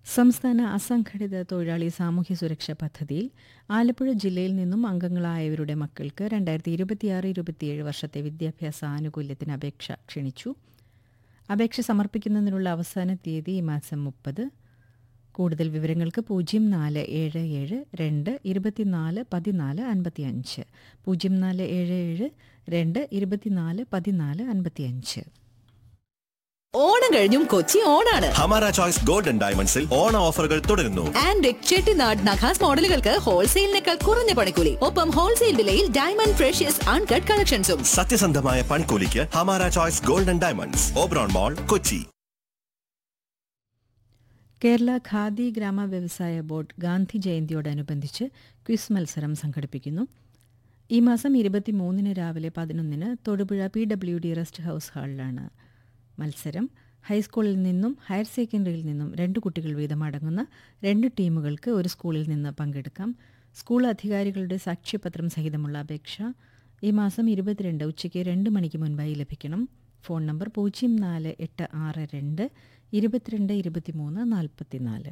സംസ്ഥാന അസംഘടിത തൊഴിലാളി സാമൂഹ്യ സുരക്ഷാ പദ്ധതിയിൽ ആലപ്പുഴ ജില്ലയിൽ നിന്നും അംഗങ്ങളായവരുടെ മക്കൾക്ക് രണ്ടായിരത്തി ഇരുപത്തിയാറ് ഇരുപത്തിയേഴ് വർഷത്തെ വിദ്യാഭ്യാസ ആനുകൂല്യത്തിന് അപേക്ഷ ക്ഷണിച്ചു അപേക്ഷ സമർപ്പിക്കുന്നതിനുള്ള അവസാന തീയതി ഈ മാസം മുപ്പത് കൂടുതൽ വിവരങ്ങൾക്ക് പൂജ്യം നാല് ഏഴ് ഏഴ് രണ്ട് ഇരുപത്തിനാല് പതിനാല് അൻപത്തിയഞ്ച് പൂജ്യം നാല് ഏഴ് ഏഴ് രണ്ട് ഇരുപത്തിനാല് പതിനാല് അൻപത്തിയഞ്ച് ഓണം കഴിഞ്ഞും കൊച്ചി ഓണാണ് ഹമാര ചോയ്സ് ഗോൾഡൻ ഡയമണ്ട്സിൽ ഓണ ഓഫറുകൾ തുടരുന്നു ആൻഡ് ചെട്ടിനാട് നഖാസ് മോഡലുകൾക്ക് ഹോൾസെയിലിനേക്കാൾ കുറഞ്ഞ പണിക്കൂലി ഒപ്പം ഹോൾസെയിൽ വിലയിൽ ഡയമണ്ട് ഫ്രഷ്യസ് അൺകട്ട് കളക്ഷൻസും സത്യസന്ധമായ പൺകൂലിക്ക് Hamara choice golden diamonds Oberon mall Kochi Kerala Khadi ഗ്രാമ വ്യവസായ ബോർഡ് ഗാന്ധി ജയന്തിയോടനുബന്ധിച്ച് ക്വിസ് മത്സരം സംഘടിപ്പിക്കുന്നു ഈ മാസം ഇരുപത്തിമൂന്നിന് രാവിലെ പതിനൊന്നിന് Thodupuzha P W D rest house ഹാളിലാണ് മത്സരം ഹൈസ്കൂളിൽ നിന്നും ഹയർ സെക്കൻഡറിയിൽ നിന്നും രണ്ട് കുട്ടികൾ വീതം അടങ്ങുന്ന രണ്ട് ടീമുകൾക്ക് ഒരു സ്കൂളിൽ നിന്ന് പങ്കെടുക്കാം സ്കൂൾ അധികാരികളുടെ സാക്ഷ്യപത്രം സഹിതമുള്ള അപേക്ഷ ഈ മാസം ഇരുപത്തിരണ്ട് ഉച്ചയ്ക്ക് രണ്ട് മണിക്ക് മുൻപായി ലഭിക്കണം ഫോൺ നമ്പർ പൂജ്യം നാല് എട്ട് ആറ് രണ്ട് ഇരുപത്തിരണ്ട് ഇരുപത്തിമൂന്ന് നാൽപ്പത്തിനാല്